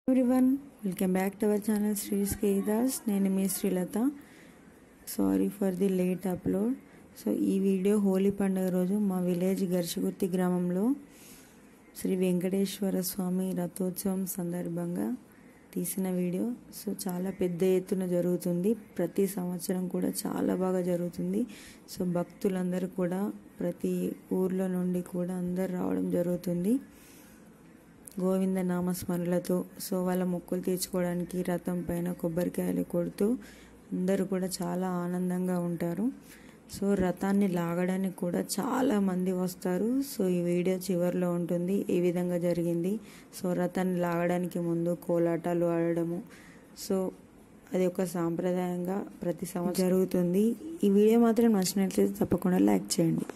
everyone welcome back to our channel Sri స్కేదాస్ నేను మీ Srilatha sorry for the late upload so ఈ వీడియో హోలీ పండుగ రోజు మా విలేజ్ గర్షగుర్తి గ్రామంలో శ్రీ వెంకటేశ్వర స్వామి రథోత్సవం సందర్భంగా తీసిన వీడియో సో చాలా పెద్ద ఎత్తున జరుగుతుంది ప్రతి సంవత్సరం కూడా చాలా బాగా జరుగుతుంది సో భక్తులందరూ కూడా ప్రతి ఊర్లో నుండి కూడా అందరు రావడం జరుగుతుంది గోవింద నామస్మరణలతో సో వాళ్ళ మొక్కులు తీర్చుకోవడానికి రథం పైన కొబ్బరికాయలు కొడుతూ అందరూ కూడా చాలా ఆనందంగా ఉంటారు సో రథాన్ని లాగడానికి కూడా చాలా మంది వస్తారు సో ఈ వీడియో చివరిలో ఉంటుంది ఏ విధంగా జరిగింది సో రథాన్ని లాగడానికి ముందు కోలాటాలు ఆడడము సో అది ఒక సాంప్రదాయంగా ప్రతి సంవత్సరం జరుగుతుంది ఈ వీడియో మాత్రం నచ్చినట్లయితే తప్పకుండా లైక్ చేయండి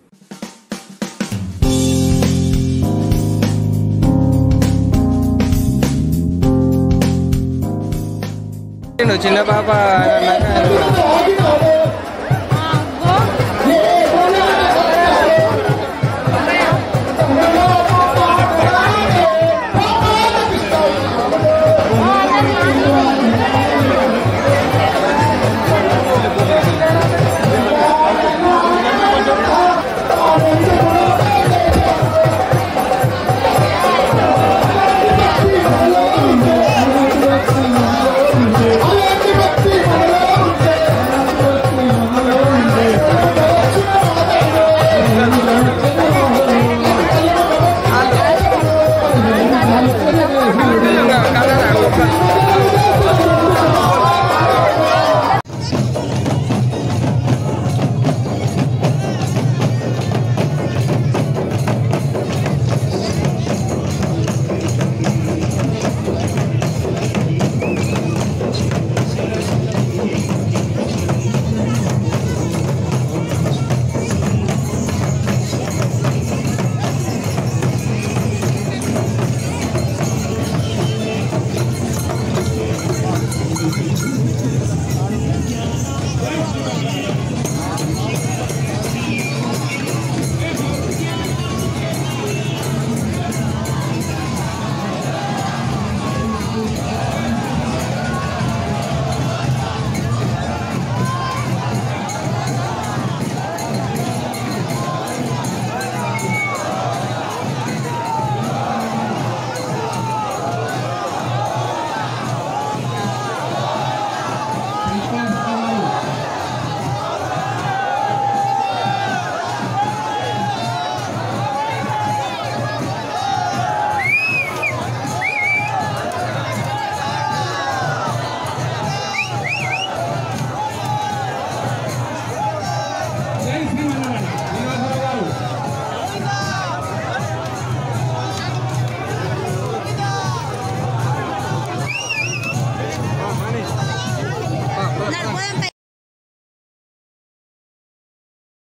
నువ్వు చిన్న పాప